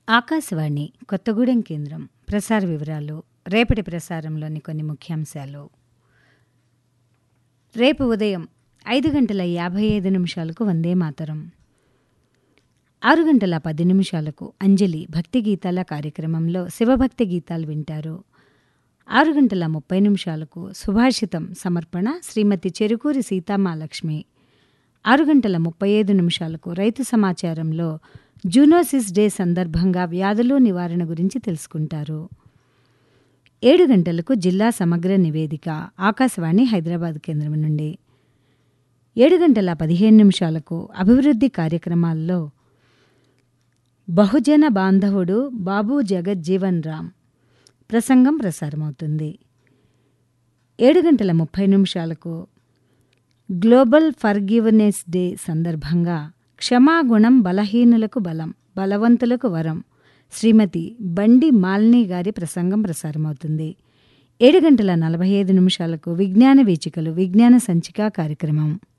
ఆకాశవాణి కొత్తగూడెం కేంద్రం ప్రసార వివరాలు రేపటి ప్రసారంలోని కొన్ని ముఖ్యాంశాలు రేపు ఉదయం ఐదు గంటల యాభై ఐదు నిమిషాలకు వందే మాతరం ఆరు గంటల పది నిమిషాలకు అంజలి భక్తి గీతాల కార్యక్రమంలో శివభక్తి గీతాలు వింటారు ఆరు గంటల ముప్పై నిమిషాలకు సుభాషితం సమర్పణ శ్రీమతి చెరుకూరి సీతామాలక్ష్మి ఆరు గంటల ముప్పై ఐదు నిమిషాలకు రైతు సమాచారంలో జూనోసిస్ డే సందర్భంగా వ్యాధులు నివారణ గురించి తెలుసుకుంటారు ఏడు గంటలకు జిల్లా సమగ్ర నివేదిక ఆకాశవాణి హైదరాబాద్ కేంద్రం నుండి ఏడు గంటల పదిహేను నిమిషాలకు అభివృద్ధి కార్యక్రమాల్లో బహుజన బాంధవుడు బాబు జగజ్జీవన్ రామ్ ప్రసంగం ప్రసారమవుతుంది ఏడు గంటల ముప్పై నిమిషాలకు గ్లోబల్ ఫర్గివ్నెస్ డే సందర్భంగా క్షమాగుణం బలహీనులకు బలం బలవంతులకు వరం శ్రీమతి బండి మాలిని గారి ప్రసంగం ప్రసారమవుతుంది ఏడు గంటల నలభై ఐదు నిమిషాలకు విజ్ఞాన వీచికలు విజ్ఞాన సంచిక కార్యక్రమం